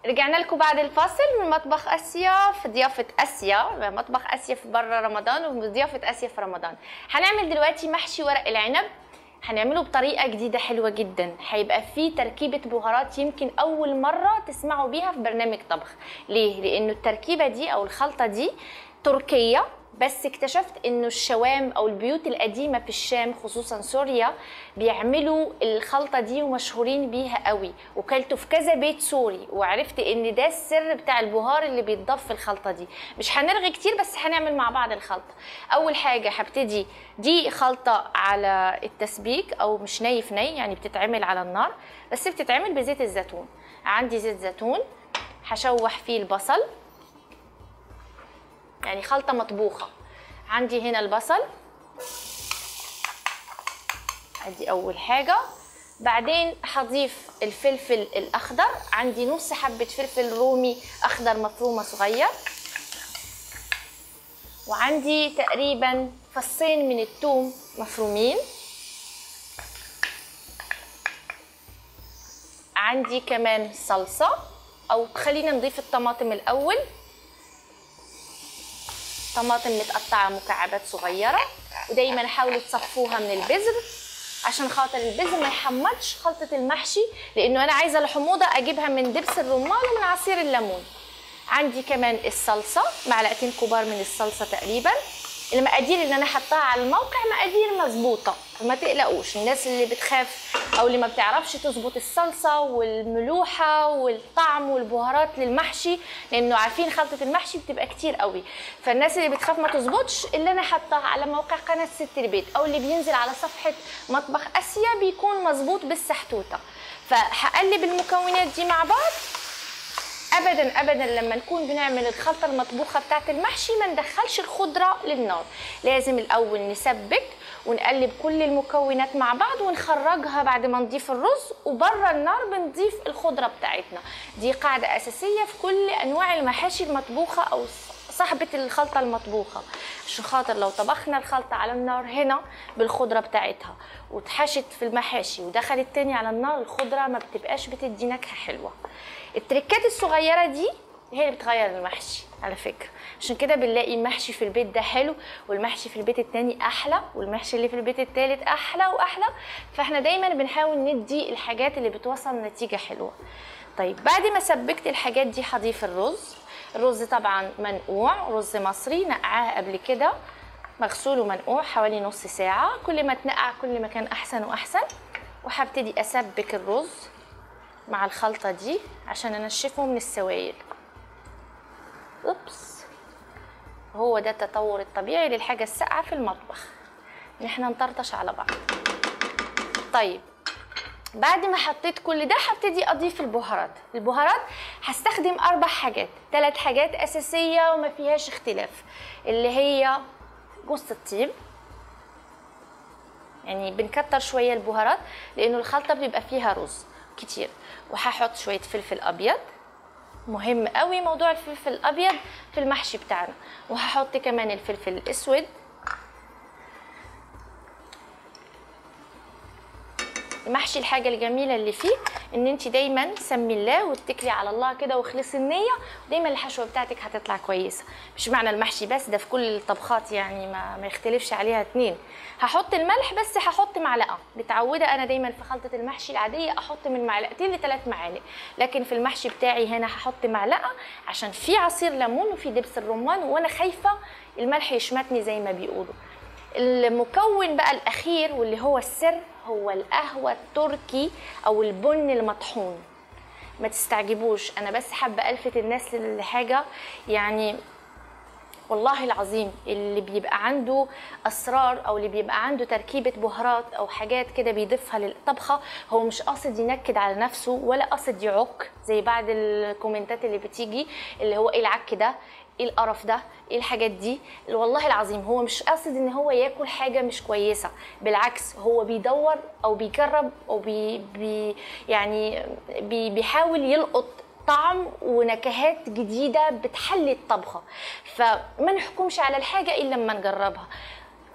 رجعنا لكم بعد الفاصل من مطبخ اسيا في ضيافه اسيا مطبخ اسيا في بره رمضان وضيافه اسيا في رمضان هنعمل دلوقتي محشي ورق العنب هنعمله بطريقه جديده حلوه جدا هيبقى فيه تركيبه بهارات يمكن اول مره تسمعوا بيها في برنامج طبخ ليه لانه التركيبه دي او الخلطه دي تركيه بس اكتشفت انه الشوام او البيوت القديمه في الشام خصوصا سوريا بيعملوا الخلطه دي ومشهورين بيها قوي وكلته في كذا بيت سوري وعرفت ان ده السر بتاع البهار اللي بيتضاف في الخلطه دي مش هنرغي كتير بس هنعمل مع بعض الخلطه اول حاجه هبتدي دي خلطه على التسبيك او مش ني في ني يعني بتتعمل على النار بس بتتعمل بزيت الزيتون عندي زيت زيتون هشوح فيه البصل يعني خلطه مطبوخه عندي هنا البصل ادي اول حاجه بعدين هضيف الفلفل الاخضر عندي نص حبه فلفل رومي اخضر مفرومه صغير وعندي تقريبا فصين من الثوم مفرومين عندي كمان صلصه او خلينا نضيف الطماطم الاول طماطم متقطعه مكعبات صغيره ودايما حاولوا تصفوها من البذر عشان خاطر البذر ما يحمضش خلطه المحشي لانه انا عايزه الحموضه اجيبها من دبس الرمان ومن عصير الليمون عندي كمان الصلصه معلقتين كبار من الصلصه تقريبا المقادير اللي انا حطاها على الموقع مقادير مظبوطه وما تقلقوش الناس اللي بتخاف او اللي ما بتعرفش تظبط الصلصه والملوحه والطعم والبهارات للمحشي لانه عارفين خلطه المحشي بتبقى كتير قوي فالناس اللي بتخاف ما تظبطش اللي انا حطاها على موقع قناه ست البيت او اللي بينزل على صفحه مطبخ اسيا بيكون مظبوط بالسحتوته فهقلب المكونات دي مع بعض ابدا ابدا لما نكون بنعمل الخلطه المطبوخه بتاعه المحشي ما ندخلش الخضره للنار لازم الاول نسبك ونقلب كل المكونات مع بعض ونخرجها بعد ما نضيف الرز وبره النار بنضيف الخضره بتاعتنا دي قاعده اساسيه في كل انواع المحاشي المطبوخه او صاحبة الخلطة المطبوخة عشان خاطر لو طبخنا الخلطة على النار هنا بالخضرة بتاعتها واتحشت في المحاشي ودخلت تاني على النار الخضرة ما بتبقاش بتدي نكهة حلوة التركات الصغيرة دي هي اللي بتغير المحشي على فكرة عشان كده بنلاقي المحشي في البيت ده حلو والمحشي في البيت التاني احلى والمحشي اللي في البيت التالت احلى واحلى فاحنا دايما بنحاول ندي الحاجات اللي بتوصل نتيجة حلوة طيب بعد ما سبكت الحاجات دي هضيف الرز الرز طبعا منقوع رز مصري نقعاه قبل كده مغسول ومنقوع حوالي نص ساعة كل ما تنقع كل ما كان أحسن وأحسن وهبتدي أسبك الرز مع الخلطة دي عشان أنشفه من السوائل أوبس هو ده التطور الطبيعي للحاجة الساقعة في المطبخ إن احنا نطرطش على بعض طيب بعد ما حطيت كل ده هبتدي اضيف البهارات البهارات هستخدم اربع حاجات ثلاث حاجات اساسيه وما فيهاش اختلاف اللي هي جوز الطيب يعني بنكتر شويه البهارات لانه الخلطه بيبقى فيها رز كتير وهحط شويه فلفل ابيض مهم قوي موضوع الفلفل الابيض في المحشي بتاعنا وهحط كمان الفلفل الاسود المحشي الحاجه الجميله اللي فيه ان انت دايما سمي الله واتكلي على الله كده واخلصي النيه ودايما الحشوه بتاعتك هتطلع كويسه مش معنى المحشي بس ده في كل الطبخات يعني ما, ما يختلفش عليها اتنين هحط الملح بس هحط معلقه متعوده انا دايما في خلطه المحشي العاديه احط من معلقتين لثلاث معالق لكن في المحشي بتاعي هنا هحط معلقه عشان في عصير ليمون وفي دبس الرمان وانا خايفه الملح يشمتني زي ما بيقولوا المكون بقى الاخير واللي هو السر هو القهوه التركي او البن المطحون ما تستعجبوش انا بس حابه الفت الناس لحاجه يعني والله العظيم اللي بيبقى عنده اسرار او اللي بيبقى عنده تركيبه بهارات او حاجات كده بيضيفها للطبخه هو مش قاصد ينكد على نفسه ولا قاصد يعك زي بعض الكومنتات اللي بتيجي اللي هو ايه العك ده ايه القرف ده ايه الحاجات دي والله العظيم هو مش قاصد ان هو ياكل حاجه مش كويسه بالعكس هو بيدور او بيجرب او بي, بي يعني بي بيحاول يلقط طعم ونكهات جديده بتحلي الطبخه فما نحكمش على الحاجه الا لما نجربها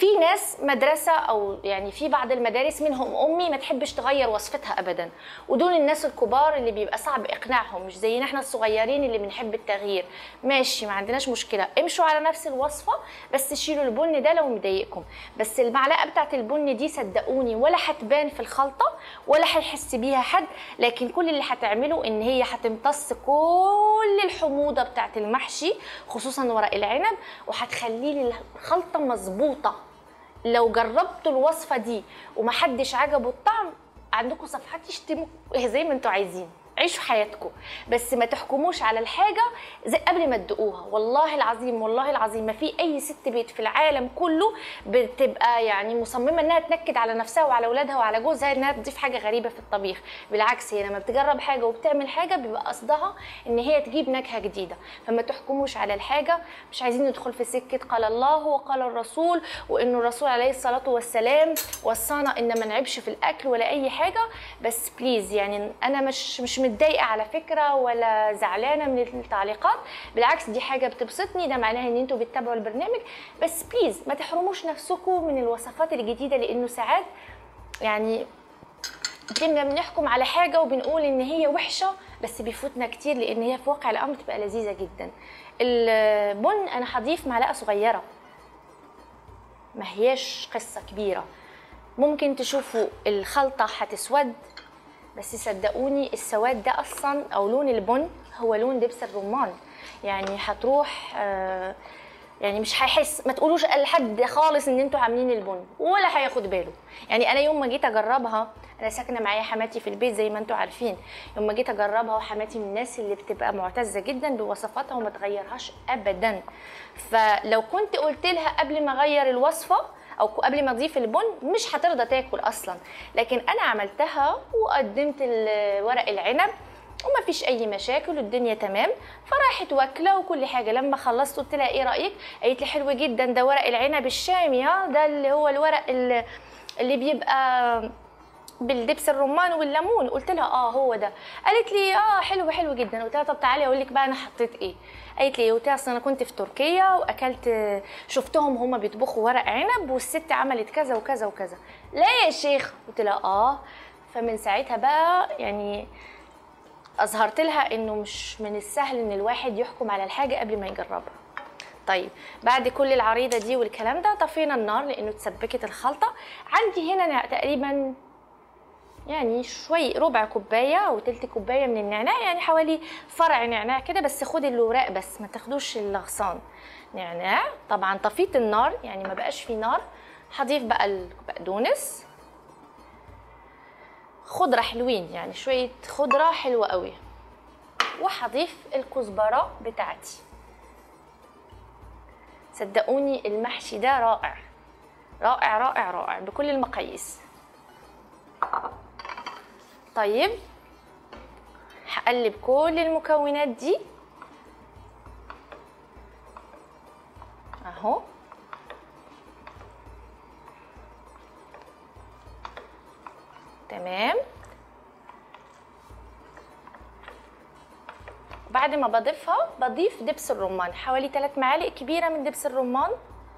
في ناس مدرسه او يعني في بعض المدارس منهم امي ما تحبش تغير وصفتها ابدا ودول الناس الكبار اللي بيبقى صعب اقناعهم مش زينا احنا الصغيرين اللي بنحب التغيير ماشي ما عندناش مشكله امشوا على نفس الوصفه بس شيلوا البن ده لو مضايقكم بس المعلقه بتاعت البن دي صدقوني ولا هتبان في الخلطه ولا هيحس بيها حد لكن كل اللي هتعمله ان هي هتمتص كل الحموضه بتاعت المحشي خصوصا ورق العنب وهتخلي لي الخلطه مظبوطه لو جربتوا الوصفه دي ومحدش عجبه الطعم عندكم صفحات تشتموا زي ما انتوا عايزين عيشوا حياتكم بس ما تحكموش على الحاجه زي قبل ما تدوقوها والله العظيم والله العظيم ما في اي ست بيت في العالم كله بتبقى يعني مصممه انها تنكد على نفسها وعلى اولادها وعلى جوزها انها تضيف حاجه غريبه في الطبيخ بالعكس هي لما بتجرب حاجه وبتعمل حاجه بيبقى قصدها ان هي تجيب نكهه جديده فما تحكموش على الحاجه مش عايزين ندخل في سكه قال الله وقال الرسول وانه الرسول عليه الصلاه والسلام وصانا ان ما نعيبش في الاكل ولا اي حاجه بس بليز يعني انا مش مش متضايقه على فكره ولا زعلانه من التعليقات بالعكس دي حاجه بتبسطني ده معناها ان انتوا بتتابعوا البرنامج بس بليز ما تحرموش نفسكم من الوصفات الجديده لانه ساعات يعني بنبقى بنحكم على حاجه وبنقول ان هي وحشه بس بيفوتنا كتير لان هي في واقع الامر تبقى لذيذه جدا البن انا هضيف معلقه صغيره ما هياش قصه كبيره ممكن تشوفوا الخلطه هتسود بس صدقوني السواد ده اصلا او لون البن هو لون دبس الرمان يعني هتروح آه يعني مش هيحس ما تقولوش لحد خالص ان انتوا عاملين البن ولا هياخد باله يعني انا يوم ما جيت اجربها انا ساكنه معايا حماتي في البيت زي ما انتوا عارفين يوم ما جيت اجربها وحماتي من الناس اللي بتبقى معتزه جدا بوصفاتها وما تغيرهاش ابدا فلو كنت قلت لها قبل ما اغير الوصفه او قبل ما اضيف البن مش هترضى تاكل اصلا لكن انا عملتها وقدمت ورق العنب وما فيش اي مشاكل والدنيا تمام فراحت واكله وكل حاجه لما خلصت قلت لها ايه رايك قالت لي حلو جدا ده ورق العنب الشامي ها ده اللي هو الورق اللي, اللي بيبقى بالدبس الرمان والليمون قلت لها اه هو ده قالت لي اه حلو حلو جدا قلت لها طب تعالي اقول لك بقى انا حطيت ايه قالت لي قلت لها اصل انا كنت في تركيا واكلت شفتهم هما بيطبخوا ورق عنب والست عملت كذا وكذا وكذا لا يا شيخ قلت لها اه فمن ساعتها بقى يعني اظهرت لها انه مش من السهل ان الواحد يحكم على الحاجه قبل ما يجربها طيب بعد كل العريضه دي والكلام ده طفينا النار لانه اتسبكت الخلطه عندي هنا تقريبا يعني شوي ربع كوبايه او تلت كوبايه من النعناع يعني حوالي فرع نعناع كده بس خدي الوراق بس ما تاخدوش الغصان نعناع طبعا طفيت النار يعني ما بقاش في نار هضيف بقى البقدونس خضره حلوين يعني شويه خضره حلوه قوي وهضيف الكزبره بتاعتي صدقوني المحشي ده رائع رائع رائع رائع بكل المقاييس طيب هقلب كل المكونات دي اهو تمام بعد ما بضيفها بضيف دبس الرمان حوالي 3 معالق كبيره من دبس الرمان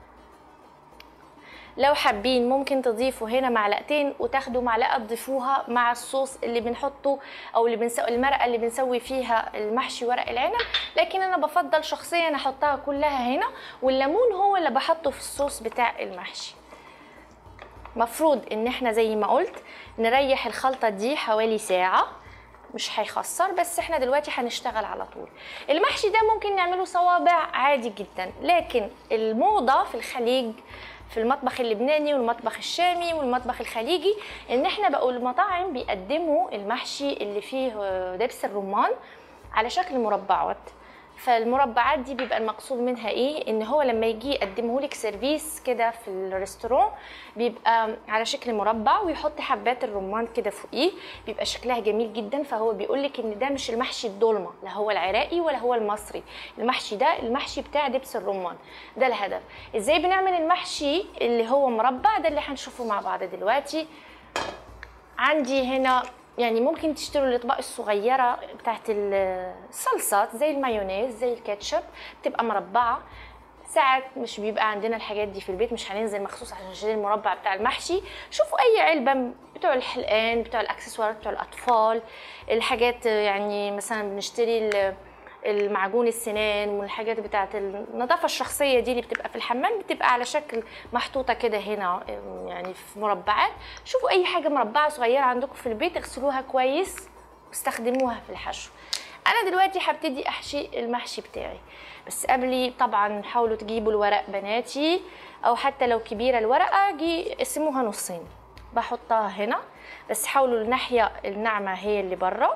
لو حابين ممكن تضيفوا هنا معلقتين وتاخدوا معلقه تضيفوها مع الصوص اللي بنحطه او اللي بنسوي المرقه اللي بنسوي فيها المحشي ورق العنب لكن انا بفضل شخصيا احطها كلها هنا والليمون هو اللي بحطه في الصوص بتاع المحشي مفروض ان احنا زي ما قلت نريح الخلطه دي حوالي ساعه مش هيخسر بس احنا دلوقتي هنشتغل على طول المحشي ده ممكن نعمله صوابع عادي جدا لكن الموضه في الخليج في المطبخ اللبناني والمطبخ الشامي والمطبخ الخليجي ان احنا بقوا المطاعم بيقدموا المحشي اللي فيه دبس الرمان على شكل مربعات فالمربعات دي بيبقى المقصود منها ايه ان هو لما يجي يقدمه لك سيرفيس كده في الريستوران بيبقى على شكل مربع ويحط حبات الرمان كده فوقيه بيبقى شكلها جميل جدا فهو بيقول لك ان ده مش المحشي الدولمه لا هو العراقي ولا هو المصري المحشي ده المحشي بتاع دبس الرمان ده الهدف ازاي بنعمل المحشي اللي هو مربع ده اللي هنشوفه مع بعض دلوقتي عندي هنا يعني ممكن تشتروا الاطباق الصغيره بتاعت الصلصات زي المايونيز زي الكاتشب بتبقى مربعه ساعات مش بيبقى عندنا الحاجات دي في البيت مش هننزل مخصوص عشان نشتري المربع بتاع المحشي شوفوا اي علبه بتوع الحلقان بتوع الاكسسوارات بتوع الاطفال الحاجات يعني مثلا بنشتري المعجون السنان والحاجات بتاعه النظافه الشخصيه دي اللي بتبقى في الحمام بتبقى على شكل محطوطه كده هنا يعني في مربعات شوفوا اي حاجه مربعه صغيره عندكم في البيت اغسلوها كويس واستخدموها في الحشو انا دلوقتي هبتدي احشي المحشي بتاعي بس قبلي طبعا حاولوا تجيبوا الورق بناتي او حتى لو كبيره الورقه جي قسموها نصين بحطها هنا بس حاولوا الناحيه الناعمه هي اللي بره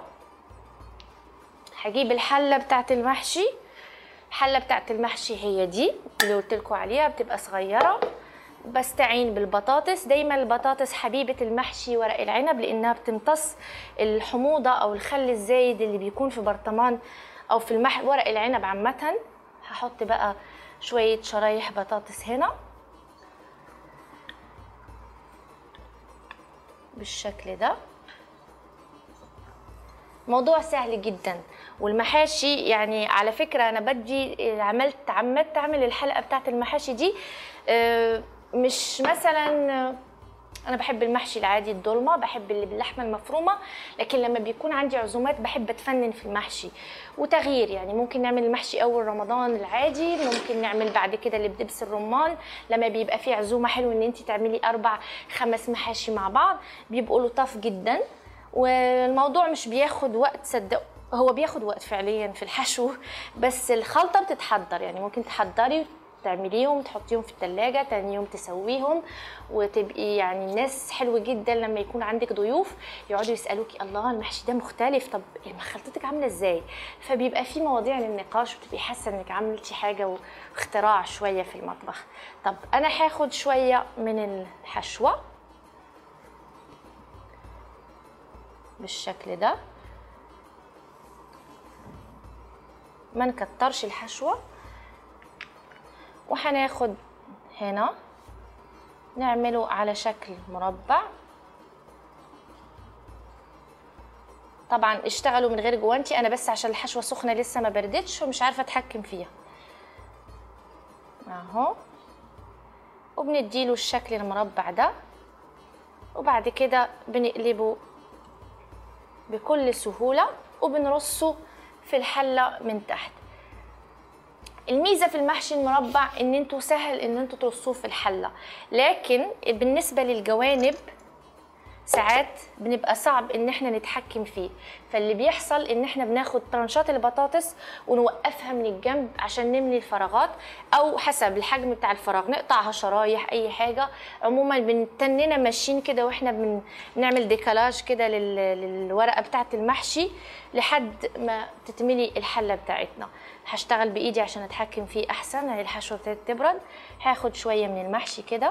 هجيب الحله بتاعت المحشي الحله بتاعت المحشي هي دي اللي قلت لكم عليها بتبقى صغيره بستعين بالبطاطس دايما البطاطس حبيبة المحشي ورق العنب لأنها بتمتص الحموضة أو الخل الزايد اللي بيكون في برطمان أو في المح ورق العنب عامة هحط بقى شوية شرايح بطاطس هنا بالشكل ده موضوع سهل جدا والمحاشي يعني على فكرة أنا بدي عملت عمدت أعمل الحلقة بتاعت المحاشي دي آه، مش مثلا انا بحب المحشي العادي الضلمه بحب اللي باللحمه المفرومه لكن لما بيكون عندي عزومات بحب اتفنن في المحشي وتغيير يعني ممكن نعمل المحشي اول رمضان العادي ممكن نعمل بعد كده اللي بدبس الرمان لما بيبقى في عزومه حلو ان انت تعملي اربع خمس محاشي مع بعض بيبقوا لطاف جدا والموضوع مش بياخد وقت صدقوا هو بياخد وقت فعليا في الحشو بس الخلطه بتتحضر يعني ممكن تحضري تعمليهم تحطيهم في التلاجة تاني يوم تسويهم وتبقي يعني الناس حلو جدا لما يكون عندك ضيوف يقعدوا يسالوكي الله المحشي ده مختلف طب خلطتك عامله ازاي فبيبقى في مواضيع للنقاش وتبقي حاسه انك عملتي حاجه واختراع شويه في المطبخ طب انا هاخد شويه من الحشوه بالشكل ده ما نكترش الحشوه وهناخد هنا نعمله على شكل مربع طبعا اشتغلوا من غير جوانتي انا بس عشان الحشوه سخنه لسه ما بردتش ومش عارفه اتحكم فيها اهو وبنديله الشكل المربع ده وبعد كده بنقلبه بكل سهوله وبنرصه في الحله من تحت الميزه في المحشي المربع ان انتوا سهل ان انتوا ترصوه في الحله لكن بالنسبه للجوانب ساعات بنبقى صعب ان احنا نتحكم فيه فاللي بيحصل ان احنا بناخد طرنشات البطاطس ونوقفها من الجنب عشان نملي الفراغات او حسب الحجم بتاع الفراغ نقطعها شرايح اي حاجه عموما بنتننا ماشيين كده واحنا بنعمل ديكالاج كده للورقه بتاعه المحشي لحد ما تتملي الحله بتاعتنا هشتغل بايدي عشان اتحكم فيه احسن هي الحشوه ابتدت تبرد هاخد شويه من المحشي كده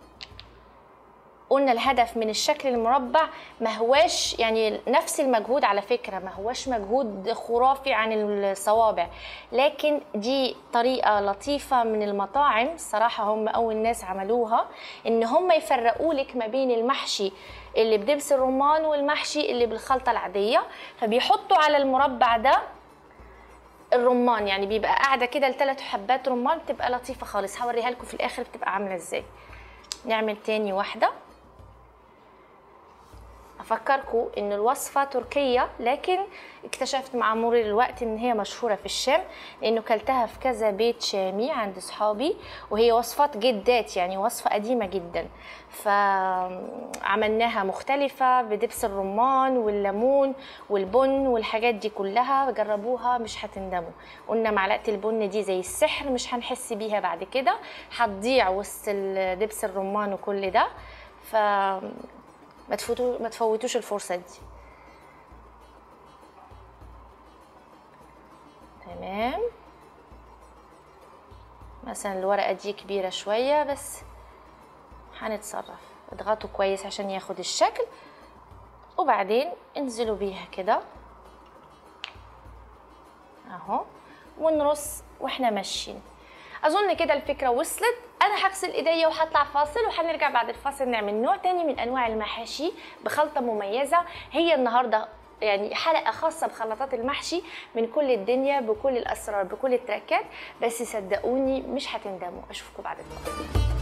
قلنا الهدف من الشكل المربع ما هواش يعني نفس المجهود على فكرة ما هواش مجهود خرافي عن الصوابع لكن دي طريقة لطيفة من المطاعم الصراحة هم أول ناس عملوها إن هم يفرقوا لك ما بين المحشي اللي بدبس الرمان والمحشي اللي بالخلطة العادية فبيحطوا على المربع ده الرمان يعني بيبقى قاعده كده لثلاث حبات رمان بتبقى لطيفه خالص هوريها لكم في الاخر بتبقى عامله ازاي نعمل تاني واحده افكركم ان الوصفه تركيه لكن اكتشفت مع مرور الوقت ان هي مشهوره في الشام لانه كلتها في كذا بيت شامي عند صحابي وهي وصفات جدات يعني وصفه قديمه جدا فعملناها مختلفه بدبس الرمان والليمون والبن والحاجات دي كلها جربوها مش هتندموا قلنا معلقه البن دي زي السحر مش هنحس بيها بعد كده هتضيع وسط دبس الرمان وكل ده ف ما تفوتوا ما تفوتوش الفرصه دي تمام مثلا الورقه دي كبيره شويه بس هنتصرف اضغطوا كويس عشان ياخد الشكل وبعدين انزلوا بيها كده اهو ونرص واحنا ماشيين اظن كده الفكره وصلت انا هغسل ايديا وهطلع فاصل وهنرجع بعد الفاصل نعمل نوع تاني من انواع المحاشي بخلطه مميزه هي النهارده يعني حلقه خاصه بخلطات المحشي من كل الدنيا بكل الاسرار بكل التركات بس صدقوني مش هتندموا اشوفكم بعد الفاصل